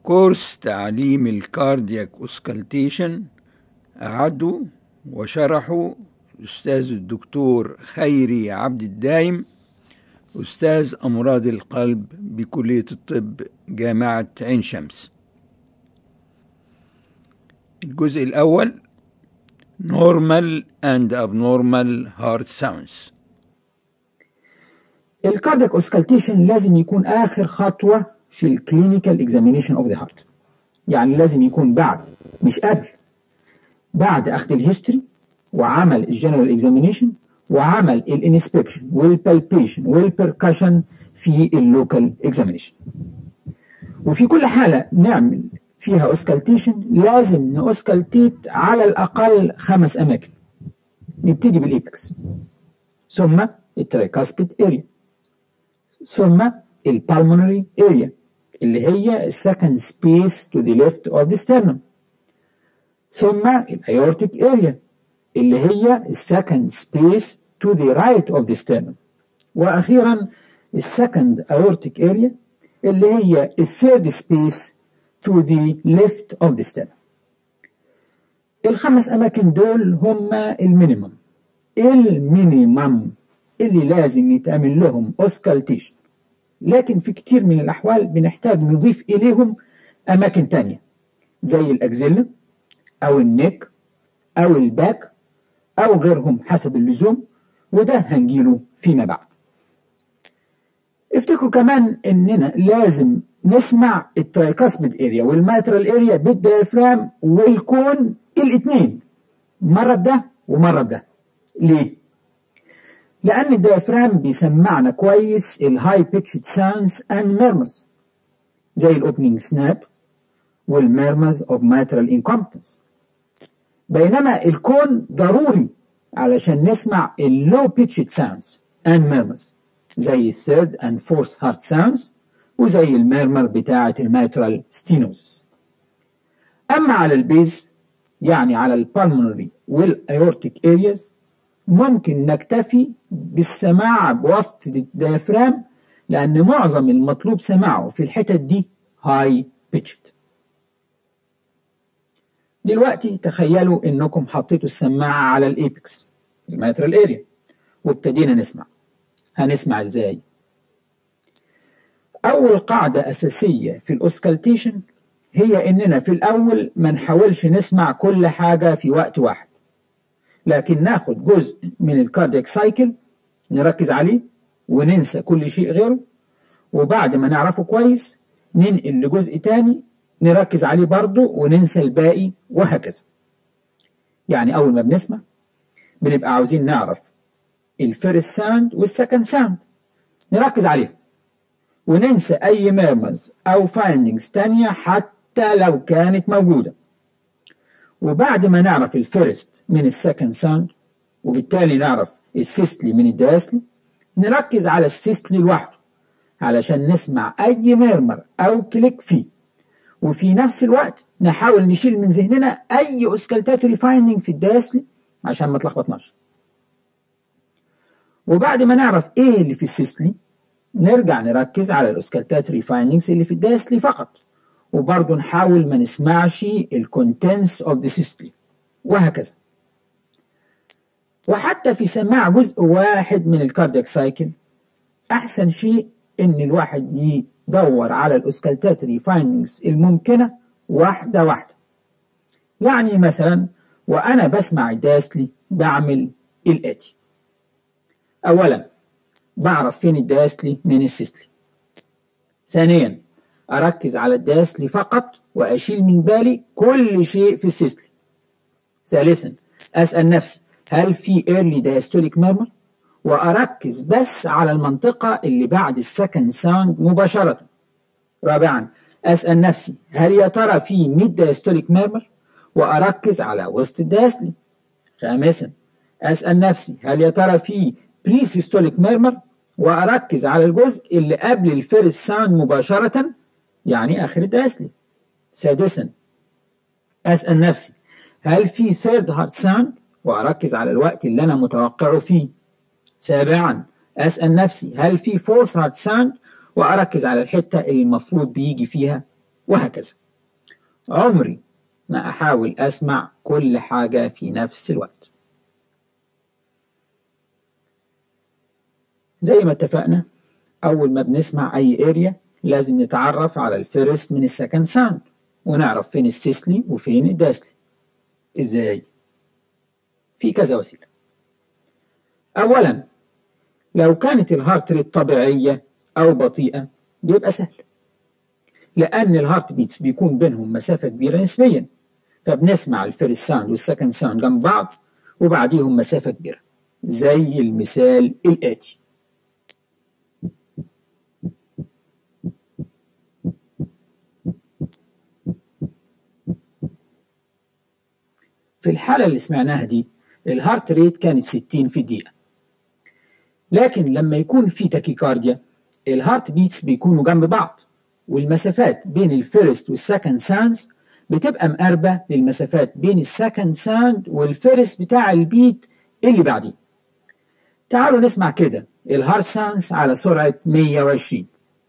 كورس تعليم الكاردياك اوسكالتيشن أعدوا وشرحوا الأستاذ الدكتور خيري عبد الدايم أستاذ أمراض القلب بكلية الطب جامعة عين شمس الجزء الأول Normal and Abnormal Heart Sounds الكاردياك اوسكالتيشن لازم يكون آخر خطوة في الكلينيكال اكزامينيشن اوف ذا هارت يعني لازم يكون بعد مش قبل بعد أخذ الهيستوري وعمل الجنرال اكزامينيشن وعمل الانسبكشن والبالبيشن والبركشن في اللوكال اكزامينيشن وفي كل حالة نعمل فيها اوسكالتيشن لازم نأوسكالتيت على الأقل خمس أماكن نبتدي بالإيبكس ثم الترايكاسبيد اريا ثم البالمونري اريا اللي هي second space to the left of the sternum ثم الايورتيك اريا اللي هي second space to the right of the sternum واخيرا السكند aortic area اللي هي الثيرد space to the left of the sternum الخمس اماكن دول هم المينيمم المينيمم اللي لازم يتعمل لهم اوسكالتيشن لكن في كتير من الأحوال بنحتاج نضيف إليهم أماكن تانية زي الأكزيلا أو النك أو الباك أو غيرهم حسب اللزوم وده هنجيله فيما بعد افتكروا كمان إننا لازم نسمع الترايكاسبيد اريا والماترال اريا بالديافرام والكون الاثنين مرة بده ومرة بده ليه؟ لأن الديافرام بيسمعنا كويس الهاي بيتشد ساوندز اند ميرمز زي الاوبننج سناب والميرمز اوف ماترال انكومبتنس بينما الكون ضروري علشان نسمع اللو بيتشد ساوندز اند ميرمز زي الثيرد اند فورث هارت ساوندز وزي الميرمر بتاعة الماترال ستينوزس أما على البيز يعني على البالمونري والايورتيك ارياز ممكن نكتفي بالسماع بواسطة الديافرام لأن معظم المطلوب سماعه في الحتت دي هاي بيتشد دلوقتي تخيلوا انكم حطيتوا السماعة على الايبكس الماترال اريا وابتدينا نسمع هنسمع ازاي اول قاعدة اساسية في الاوسكالتيشن هي اننا في الاول ما نحاولش نسمع كل حاجة في وقت واحد لكن ناخد جزء من الكاردياك سايكل نركز عليه وننسى كل شيء غيره وبعد ما نعرفه كويس ننقل لجزء تاني نركز عليه برضه وننسى الباقي وهكذا يعني أول ما بنسمع بنبقى عاوزين نعرف الفيرست ساوند والسكند ساوند نركز عليهم وننسى أي ميرمز أو فايندنجز تانية حتى لو كانت موجودة وبعد ما نعرف الفيرست من السكند ساوند وبالتالي نعرف السيستلي من الدياسلي نركز على السيستلي لوحده علشان نسمع أي ميرمر أو كليك فيه وفي نفس الوقت نحاول نشيل من ذهننا أي أوسكالتاتوري فايندنج في الدياسلي عشان ما تلخبطناش وبعد ما نعرف إيه اللي في السيستلي نرجع نركز على الأوسكالتاتوري فايندنجز اللي في الدياسلي فقط وبرضه نحاول ما نسمعش الكونتنس اوف ذا سيستلي وهكذا وحتى في سماع جزء واحد من الكاردياك سايكل احسن شيء ان الواحد يدور على الاوسكالتاتري فايندنجز الممكنه واحده واحده يعني مثلا وانا بسمع الداسلي بعمل الاتي اولا بعرف فين الداسلي من السيستلي ثانيا أركز على الداسلي فقط وأشيل من بالي كل شيء في السيستلي ثالثا أسأل نفسي هل في early diastolic murmur وأركز بس على المنطقة اللي بعد السكند ساوند مباشرة رابعا أسأل نفسي هل يا ترى في ميد diastolic murmur وأركز على وسط الداسلي خامسا أسأل نفسي هل يا ترى في بري سيستوليك ميرمر وأركز على الجزء اللي قبل الفيرست ساوند مباشرة يعني آخر الداسلي سادسا أسأل نفسي هل في ثيرد هارت ساوند وأركز على الوقت اللي أنا متوقعه فيه سابعا أسأل نفسي هل في فورث هارت ساوند وأركز على الحتة اللي المفروض بيجي فيها وهكذا عمري ما أحاول أسمع كل حاجة في نفس الوقت زي ما اتفقنا أول ما بنسمع أي اريا لازم نتعرف على الفيرست من السكند ساوند ونعرف فين السيسلي وفين الداسلي ازاي في كذا وسيلة أولا لو كانت الهارت ريت طبيعية أو بطيئة بيبقى سهل لأن الهارت بيتس بيكون بينهم مسافة كبيرة نسبيا فبنسمع الفيرست ساوند والسكند ساوند جنب بعض وبعديهم مسافة كبيرة زي المثال الآتي في الحالة اللي سمعناها دي الهارت ريت كانت 60 في الدقيقة لكن لما يكون في تاكيكارديا الهارت بيتس بيكونوا جنب بعض والمسافات بين الفيرست والسكند ساوندز بتبقى مقاربة للمسافات بين السكند ساوند والفيرست بتاع البيت اللي بعديه تعالوا نسمع كده الهارت ساوندز على سرعة 120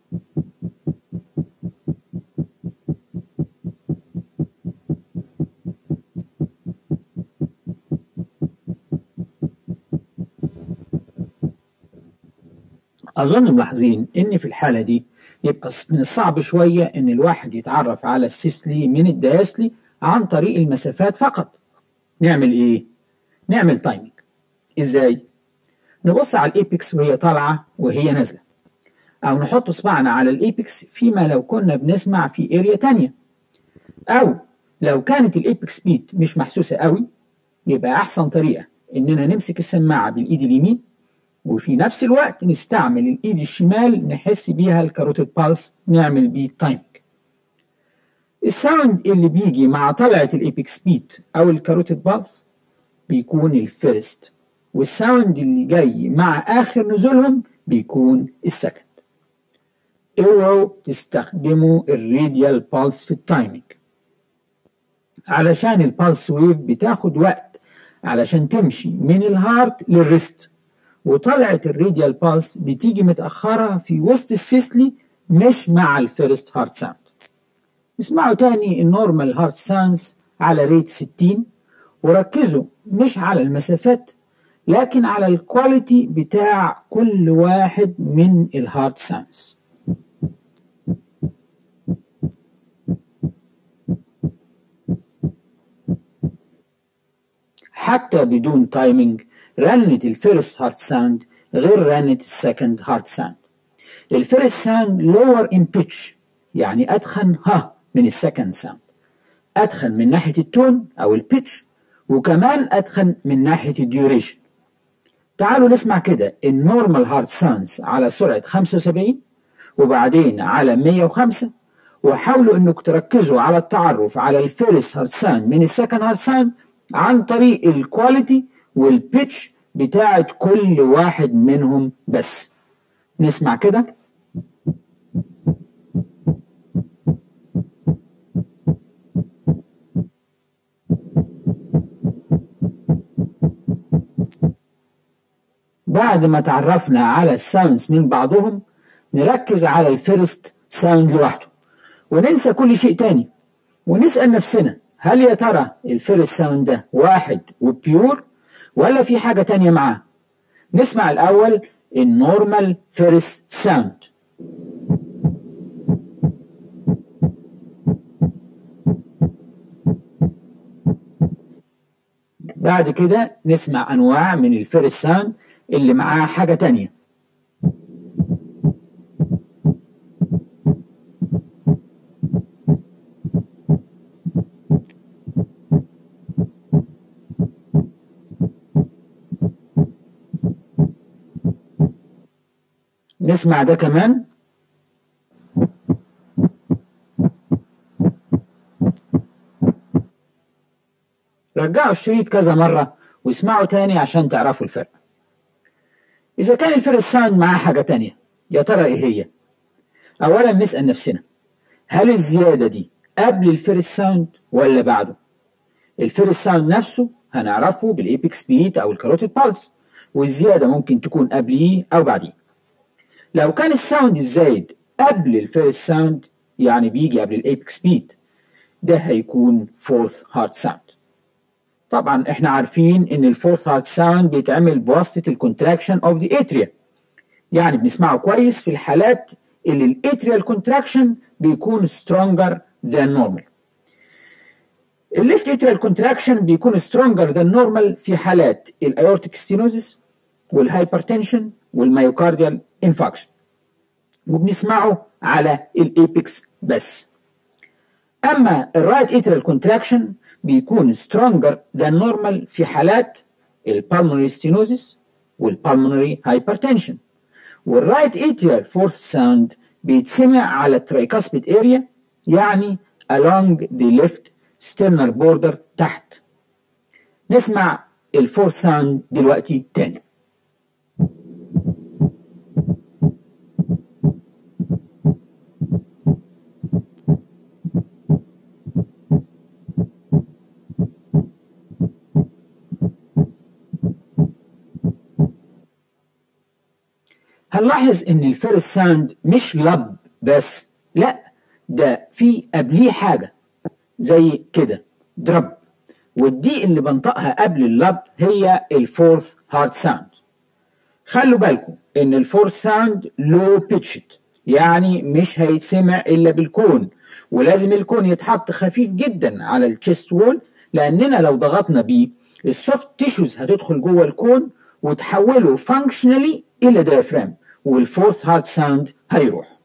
أظن ملاحظين إن في الحالة دي يبقى من الصعب شوية إن الواحد يتعرف على السيسلي من الدياسلي عن طريق المسافات فقط نعمل إيه؟ نعمل تايمينج إزاي؟ نبص على الإيبكس وهي طالعة وهي نازلة أو نحط صباعنا على الإيبكس فيما لو كنا بنسمع في اريا تانية أو لو كانت الإيبكس بيت مش محسوسة قوي يبقى أحسن طريقة إننا نمسك السماعة بالإيد اليمين وفي نفس الوقت نستعمل الإيد الشمال نحس بيها الكاروتيد بالس نعمل بيه تايمينج الساوند اللي بيجي مع طلعة الإيبكس بيت أو الكاروتيد بالس بيكون الفيرست والساوند اللي جاي مع آخر نزولهم بيكون السكند اوعوا تستخدموا الراديال بالس في التايمينج علشان البالس ويف بتاخد وقت علشان تمشي من الهارت للريست وطلعة الراديال بالس بتيجي متأخرة في وسط السيسلي مش مع الفيرست هارت ساوند اسمعوا تاني النورمال هارت ساوندز على ريت 60 وركزوا مش على المسافات لكن على الكواليتي بتاع كل واحد من الهارت ساوندز حتى بدون تايمينج رنة الفيرست هارت ساوند غير رنة السكند هارت ساوند الفيرست ساوند لور ان بيتش يعني أدخن ها من السكند ساوند أدخن من ناحية التون أو البيتش وكمان أدخن من ناحية الديوريشن تعالوا نسمع كده النورمال هارت ساوندز على سرعة 75 وبعدين على 105 وحاولوا انكم تركزوا على التعرف على الفيرست هارت ساوند من السكند هارت ساوند عن طريق الكواليتي والبيتش بتاعت كل واحد منهم بس نسمع كده بعد ما تعرفنا على الساوندز من بعضهم نركز على الفيرست ساوند لوحده وننسى كل شيء تاني ونسأل نفسنا هل يا ترى الفيرست ساوند ده واحد وبيور ولا في حاجة تانية معاه نسمع الأول النورمال فيرست ساوند بعد كده نسمع أنواع من الفيرست ساوند اللي معاه حاجة تانية نسمع ده كمان رجعوا الشريط كذا مرة واسمعوا تاني عشان تعرفوا الفرق إذا كان الفيرست ساوند معاه حاجة تانية يا ترى إيه هي؟ أولا نسأل نفسنا هل الزيادة دي قبل الفيرست ساوند ولا بعده؟ الفيرست ساوند نفسه هنعرفه بالإيبكس بيت أو الكاروتيد بالس والزيادة ممكن تكون قبليه أو بعديه لو كان الساوند الزايد قبل الفيرست ساوند يعني بيجي قبل الابيكس بيت ده هيكون فورث هارت ساوند طبعا احنا عارفين ان الفورث هارت ساوند بيتعمل بواسطه الكونتراكشن اوف ذا اتريا يعني بنسمعه كويس في الحالات اللي الاتريال كونتراكشن بيكون stronger than normal الليفت اتريال كونتراكشن بيكون stronger than normal في حالات الايورتيك ستينوزيس والهايبرتنشن والمايوكارديال انفاكشن وبنسمعه على الابيكس بس اما الرايت اتريال كونتراكشن بيكون stronger than normal في حالات البالمونري ستينوزيس والبالمونري هايبرتنشن والرايت اتريال فورث ساوند بيتسمع على الترايكاسبيد اريا يعني along the left sternal border تحت نسمع الفورث ساوند دلوقتي تاني هنلاحظ ان الفيرست ساوند مش لب بس لا ده في قبليه حاجه زي كده درب والدي اللي بنطقها قبل اللب هي الفورث هارد ساوند خلوا بالكم ان الفورث ساوند لو بيتشد يعني مش هيتسمع الا بالكون ولازم الكون يتحط خفيف جدا على التشيست وول لاننا لو ضغطنا بيه السوفت تيشوز هتدخل جوه الكون وتحوله فانكشنالي الى دايفرام والفورث هارت ساوند هيروح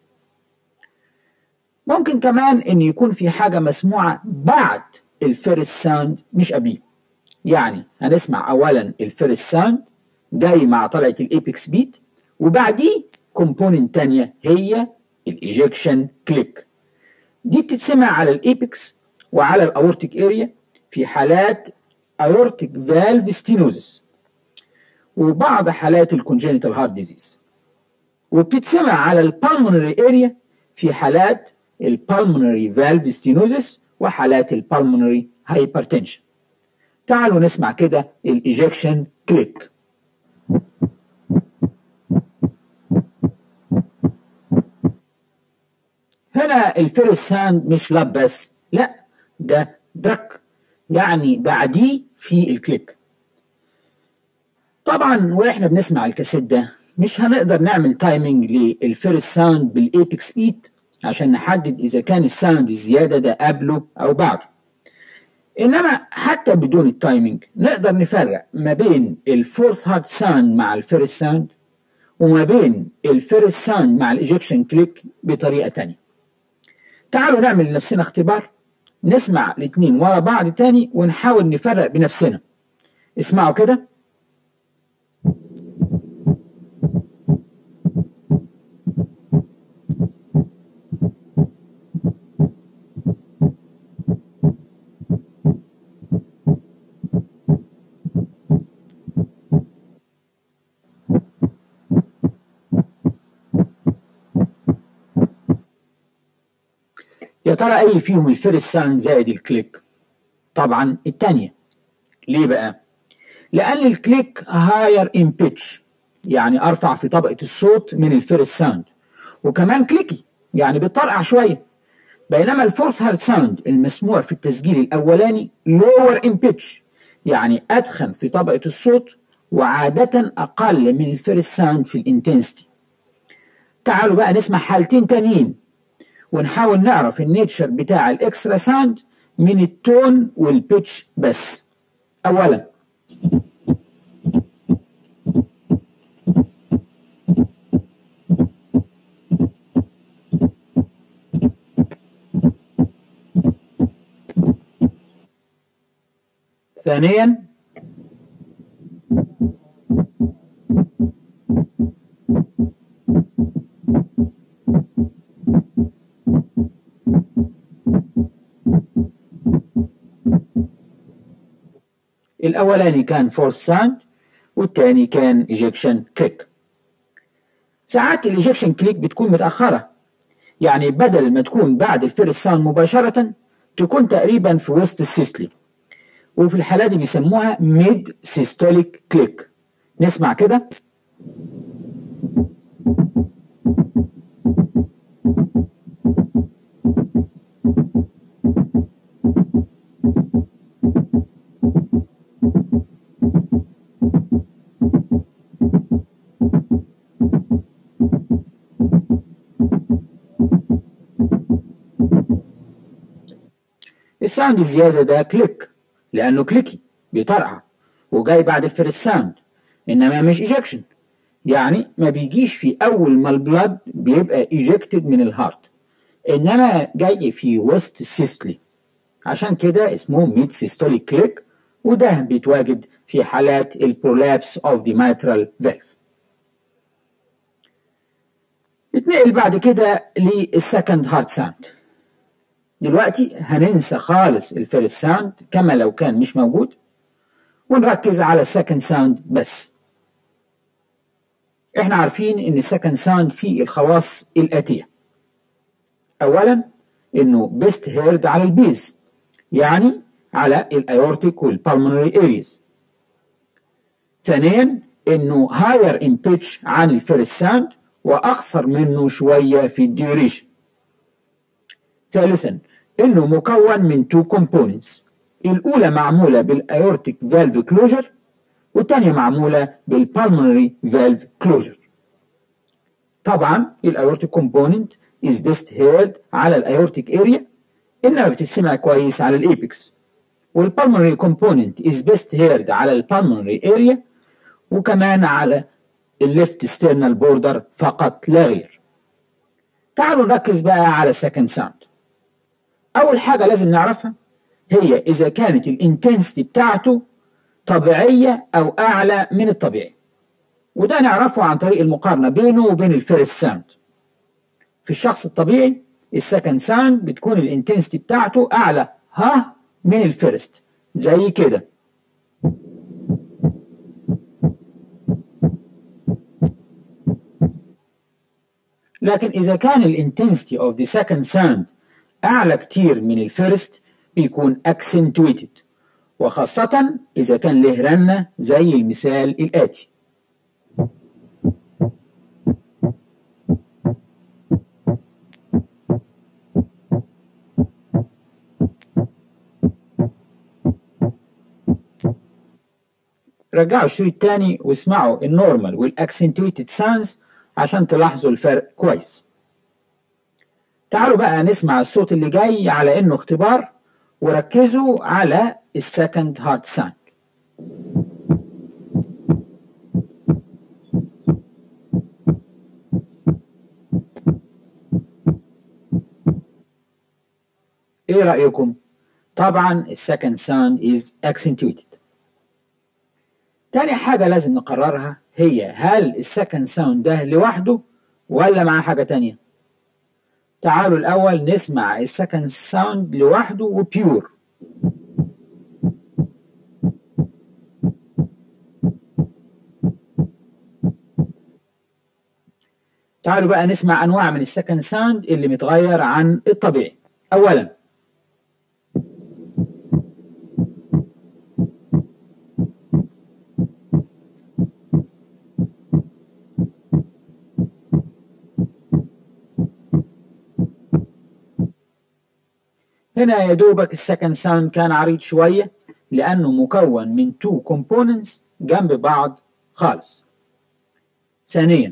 ممكن كمان ان يكون في حاجة مسموعة بعد الفيرست ساوند مش قبليه يعني هنسمع اولا الفيرست ساوند جاي مع طلعة الابيكس بيت وبعديه كومبوننت تانية هي الايجكشن كليك دي بتتسمع على الابيكس وعلى الاورتيك اريا في حالات اورتيك فالف ستينوزس وبعض حالات الكونجينيتال هارت ديزيز وبتتسمع على البالمونري اريا في حالات البالمونري فالف ستينوزس وحالات البالمونري هايبرتنشن تعالوا نسمع كده الايجكشن كليك هنا الفيرست ساند مش لاب بس لا ده درك يعني بعديه في الكليك طبعا واحنا بنسمع الكاسيت ده مش هنقدر نعمل تايمنج للفيرست ساوند بالايبكس بيت عشان نحدد اذا كان الساوند الزياده ده قبله او بعده انما حتى بدون التايمنج نقدر نفرق ما بين الفورث هارد ساوند مع الفيرست ساوند وما بين الفيرست ساوند مع الايجكشن كليك بطريقه تانية تعالوا نعمل لنفسنا اختبار نسمع الاثنين ورا بعض تاني ونحاول نفرق بنفسنا اسمعوا كده يا ترى اي فيهم الفيرست ساوند زائد الكليك طبعا الثانيه ليه بقى لان الكليك هاير ان بيتش يعني ارفع في طبقه الصوت من الفيرست ساوند وكمان كليكي يعني بيطرقع شويه بينما الفورث هارد ساوند المسموع في التسجيل الاولاني لور ان بيتش يعني ادخن في طبقه الصوت وعاده اقل من الفيرست ساوند في الانتنسيتي تعالوا بقى نسمع حالتين تانيين ونحاول نعرف النيتشر بتاع الاكسترا ساوند من التون والبيتش بس اولا ثانيا الأولاني كان فورس ساوند والتاني كان ايجكشن كليك ساعات الايجكشن كليك بتكون متأخرة يعني بدل ما تكون بعد الفيرست ساوند مباشرة تكون تقريبا في وسط السيستلي وفي الحالة دي بيسموها ميد سيستوليك كليك نسمع كده الساوند الزيادة ده كليك لأنه كليكي بيطرقع وجاي بعد الفيرست ساوند إنما مش إيجكشن يعني ما بيجيش في أول ما البلاد بيبقى إيجكتد من الهارت إنما جاي في وسط السيستلي عشان كده اسمه ميد سيستوليك كليك وده بيتواجد في حالات البرولابس اوف ذا ماترال فالف نتنقل بعد كده للسكند هارت ساوند دلوقتي هننسى خالص الفيرست ساوند كما لو كان مش موجود ونركز على السكند ساوند بس احنا عارفين ان السكند ساوند فيه الخواص الاتيه اولا انه بيست هيرد على البيز يعني على الايورتيك والبالمونري اريز ثانيا انه هاير ان بيتش عن الفيرست ساوند واقصر منه شويه في الديوريشن ثالثا انه مكون من تو كومبوننتس الاولى معموله بالايورتيك فالف كلوجر والثانيه معموله بالبالمونري فالف كلوجر طبعا الايورتيك كومبوننت is best heard على الايورتيك اريا انما بتسمع كويس على الابيكس والبالمونري كومبوننت is best heard على البالمونري اريا وكمان على الليفت ستيرنال بوردر فقط لا غير تعالوا نركز بقى على السكند ساوند اول حاجه لازم نعرفها هي اذا كانت الانتنسيتي بتاعته طبيعيه او اعلى من الطبيعي وده نعرفه عن طريق المقارنه بينه وبين الفيرست ساوند في الشخص الطبيعي السكند ساوند بتكون الانتنسيتي بتاعته اعلى ها من الفيرست زي كده لكن إذا كان الانتنسيتي of the second sound أعلى كتير من الفيرست بيكون accentuated وخاصة إذا كان له رنة زي المثال الآتي رجعوا الشريط تاني واسمعوا النورمال والاكسنتويتد ساوندز عشان تلاحظوا الفرق كويس تعالوا بقى نسمع الصوت اللي جاي على انه اختبار وركزوا على السكند هارت ساوند ايه رأيكم؟ طبعا السكند ساوند is accentuated تاني حاجة لازم نقررها هي هل السكند ساوند ده لوحده ولا مع حاجة تانية تعالوا الأول نسمع السكند ساوند لوحده وبيور تعالوا بقى نسمع أنواع من السكند ساوند اللي متغير عن الطبيعي أولا هنا يا دوبك السكند ساوند كان عريض شوية لأنه مكون من تو كومبوننتس جنب بعض خالص ثانيا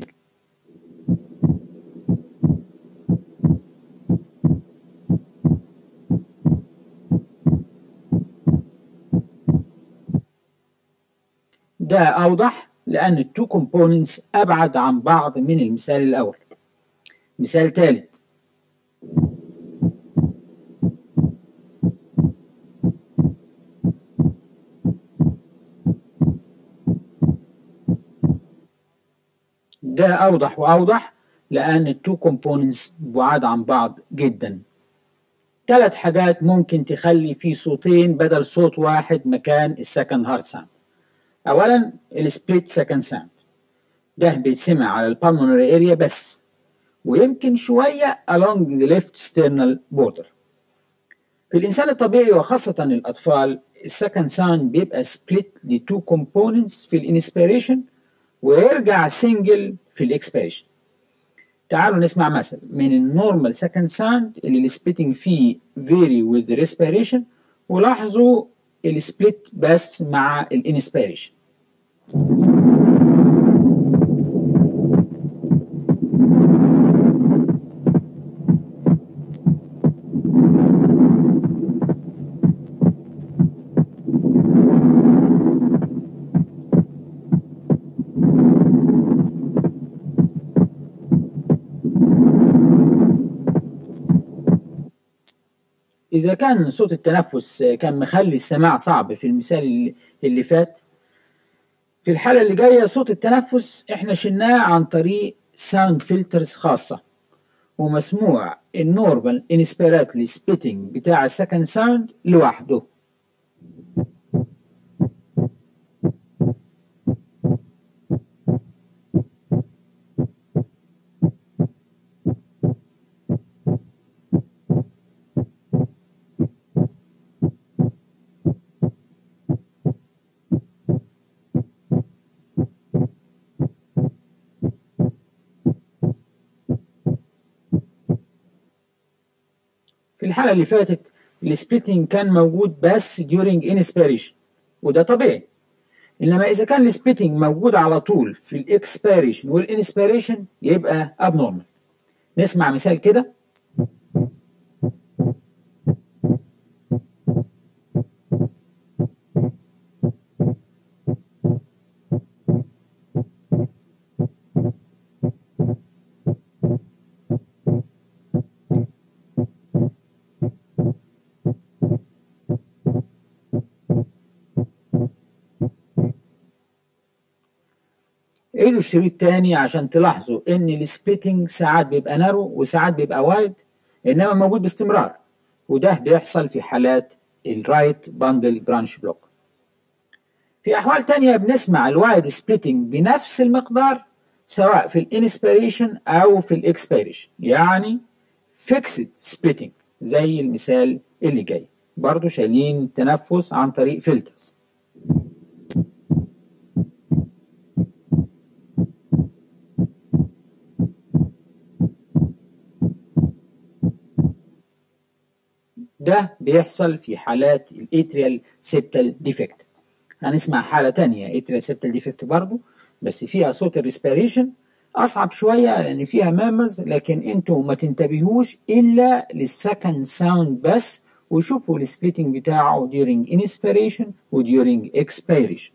ده أوضح لأن التو كومبوننتس أبعد عن بعض من المثال الأول مثال ثالث ده أوضح وأوضح لأن التو كومبوننتس بعاد عن بعض جدا ثلاث حاجات ممكن تخلي في صوتين بدل صوت واحد مكان السكند هارت ساوند أولا السبليت سكند ساوند ده بيتسمع على البالمونري اريا بس ويمكن شوية along the left sternal border في الإنسان الطبيعي وخاصة الأطفال السكند ساوند بيبقى سبليت لتو كومبوننتس في الانسبيريشن ويرجع سنجل في الاكسبيريشن تعالوا نسمع مثل من النورمال سكند ساوند اللي السبيتنج فيه فيري with the respiration ولاحظوا السبليت بس مع الانسبيريشن إذا كان صوت التنفس كان مخلي السماع صعب في المثال اللي فات في الحالة اللي جاية صوت التنفس احنا شلناه عن طريق ساوند فلترز خاصة ومسموع النورمال انسبيراتلي سبيتنج بتاع السكند ساوند لوحده في الحالة اللي فاتت السبليتنج كان موجود بس during inspiration وده طبيعي انما اذا كان السبليتنج موجود على طول في الاكسبيريشن والانسبيريشن يبقى abnormal نسمع مثال كده عيدوا الشريط تاني عشان تلاحظوا ان السبليتنج ساعات بيبقى نارو وساعات بيبقى وايد انما موجود باستمرار وده بيحصل في حالات الرايت باندل برانش بلوك في احوال تانية بنسمع الوايد سبليتنج بنفس المقدار سواء في الانسبيريشن او في الاكسبيريشن يعني فيكسد سبليتنج زي المثال اللي جاي برضو شايلين التنفس عن طريق فلترز ده بيحصل في حالات الاتريال سيبتال ديفكت هنسمع حالة تانية اتريال سيبتال ديفكت برضو بس فيها صوت الريسبيريشن أصعب شوية لأن فيها مامز لكن انتوا ما تنتبهوش إلا للسكند ساوند بس وشوفوا السبليتنج بتاعه during inspiration و during expiration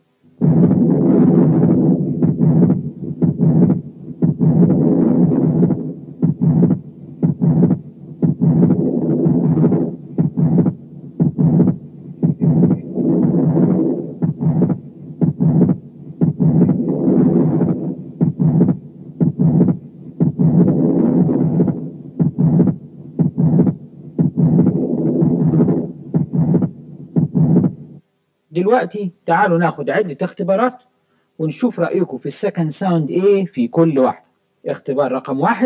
دلوقتي تعالوا ناخد عدة اختبارات ونشوف رأيكم في السكند ساوند ايه في كل واحدة اختبار رقم واحد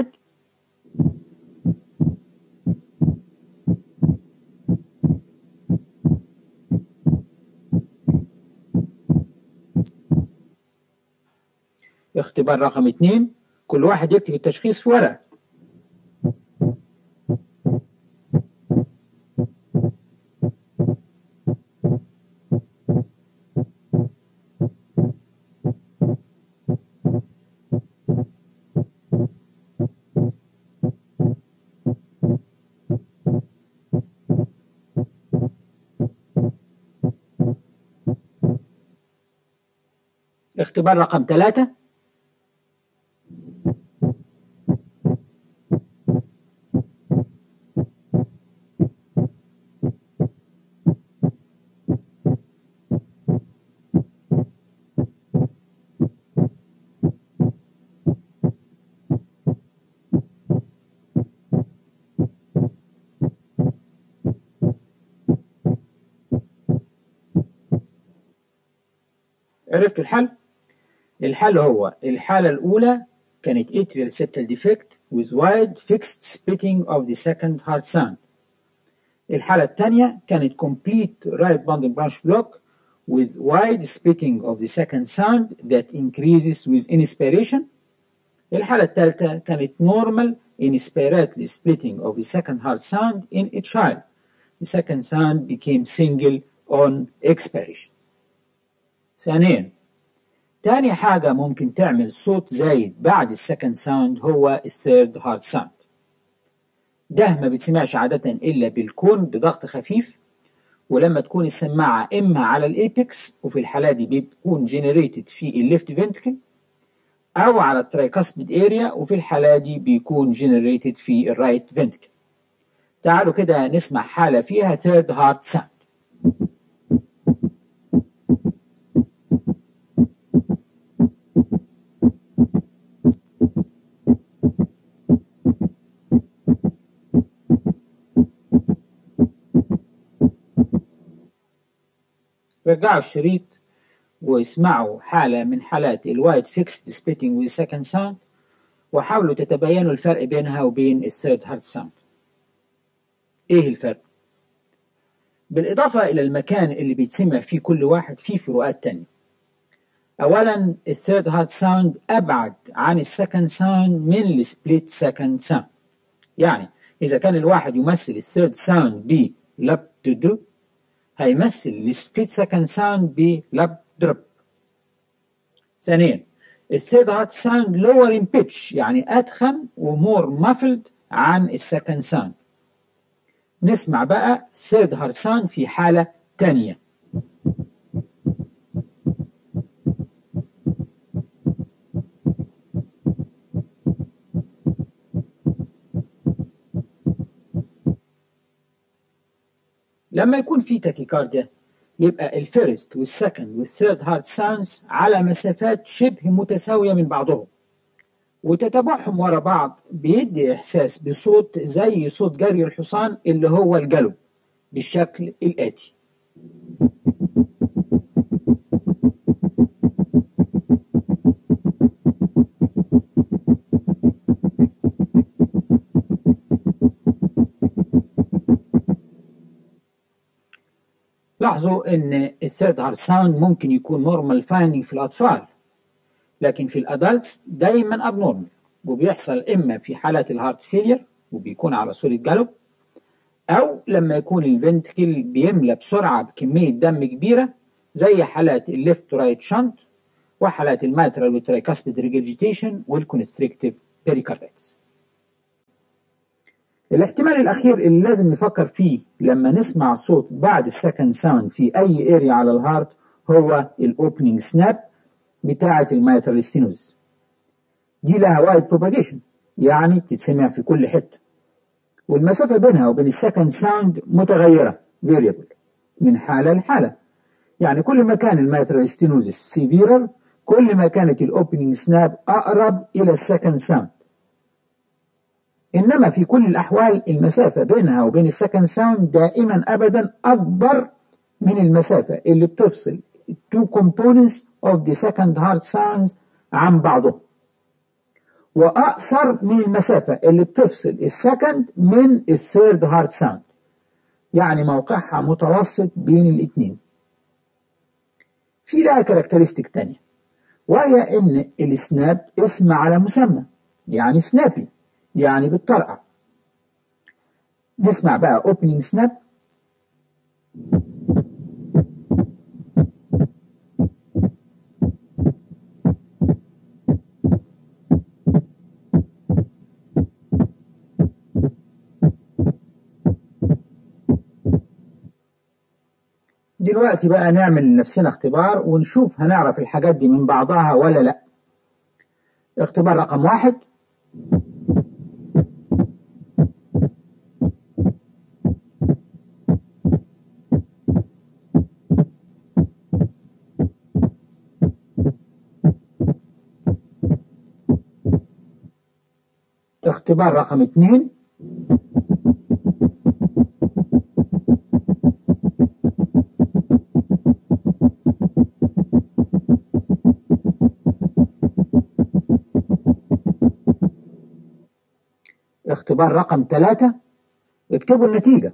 اختبار رقم اتنين كل واحد يكتب التشخيص في ورقة اختبار رقم ثلاثة عرفتوا الحل؟ الحل هو الحالة الأولى كانت atrial septal defect with wide fixed splitting of the second heart sound. الحالة الثانية كانت complete right bundle branch block with wide splitting of the second sound that increases with inspiration. الحالة الثالثة كانت normal inspirately splitting of the second heart sound in a child. The second sound became single on expiration. ثانيا تاني حاجة ممكن تعمل صوت زايد بعد السكند ساوند هو الثيرد هارد ساوند ده ما بيتسمعش عادة إلا بالكون بضغط خفيف ولما تكون السماعة إما على الإيبكس وفي الحالة دي بيكون جنريتد في الليفت فنتكل أو على الترايكاسبيد اريا وفي الحالة دي بيكون جنريتد في الرايت فنتكل تعالوا كده نسمع حالة فيها third heart sound رجعوا الشريط واسمعوا حالة من حالات الوايت فيكسد سبيتنج with second sound وحاولوا تتبينوا الفرق بينها وبين الثيرد هارت ساوند ايه الفرق بالاضافة الى المكان اللي بيتسمع فيه كل واحد فيه فروقات تانية اولا الثيرد هارت ساوند ابعد عن السكند ساوند من السبليت سكند ساوند يعني اذا كان الواحد يمثل الثيرد ساوند ب لب دو هيمثل السبليت سكند ساوند ب لب درب ثانيا الثيرد هارت ساوند لور ان بيتش يعني اتخن ومور مافلد عن السكند ساوند نسمع بقى ثيرد هارت ساوند في حالة تانية لما يكون في تاكيكارديا يبقى الفيرست والسكند والثيرد هارت ساوندز على مسافات شبه متساوية من بعضهم وتتابعهم ورا بعض بيدي إحساس بصوت زي صوت جري الحصان اللي هو الجلب بالشكل الآتي لاحظوا ان الثيرد هارت ساوند ممكن يكون نورمال فايندينج في الاطفال لكن في الادلتس دايما ابنورمال وبيحصل اما في حالات الهارت فيلير وبيكون على صورة جالوب او لما يكون الفنتكل بيملى بسرعة بكمية دم كبيرة زي حالات الليفت رايت شنت وحالات الماترال والترايكاسبيد ريجرجيتيشن والكونستريكتيف بيريكاردايتس الاحتمال الأخير اللي لازم نفكر فيه لما نسمع صوت بعد السكند ساوند في أي اريا على الهارت هو الأوبننج سناب بتاعة الميترال ستينوز دي لها وايد بروباجيشن يعني تتسمع في كل حتة والمسافة بينها وبين السكند ساوند متغيرة فيريبل من حالة لحالة يعني كل ما كان الميترال ستينوز سيفيرر كل ما كانت الأوبننج سناب أقرب إلى السكند ساوند إنما في كل الأحوال المسافة بينها وبين السكند ساوند دائما أبدا أكبر من المسافة اللي بتفصل two components of the second heart sounds عن بعضهم وأقصر من المسافة اللي بتفصل السكند من الثيرد هارت ساوند يعني موقعها متوسط بين الاثنين في لها كاركترستيك تانية وهي ان السناب اسم على مسمى يعني سنابي يعني بالطرقع نسمع بقى opening snap دلوقتي بقى نعمل لنفسنا اختبار ونشوف هنعرف الحاجات دي من بعضها ولا لا اختبار رقم واحد اختبار رقم اثنين اختبار رقم ثلاثة اكتبوا النتيجة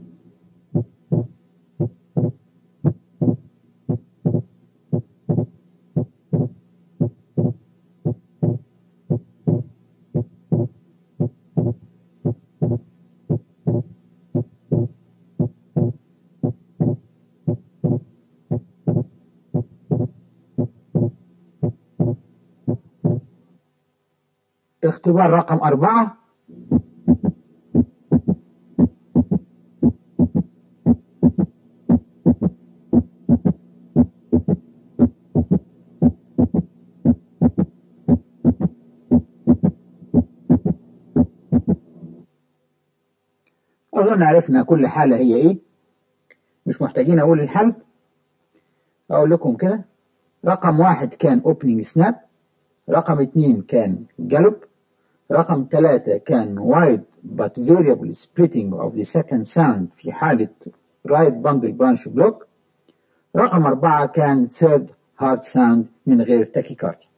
اختبار رقم أربعة أظن عرفنا كل حالة هي إيه مش محتاجين أقول الحل أقول لكم كده رقم واحد كان opening snap رقم اتنين كان جالوب رقم ثلاثة كان wide but variable splitting of the second sound في حالة right bundle branch block رقم أربعة كان third hard sound من غير tachycardia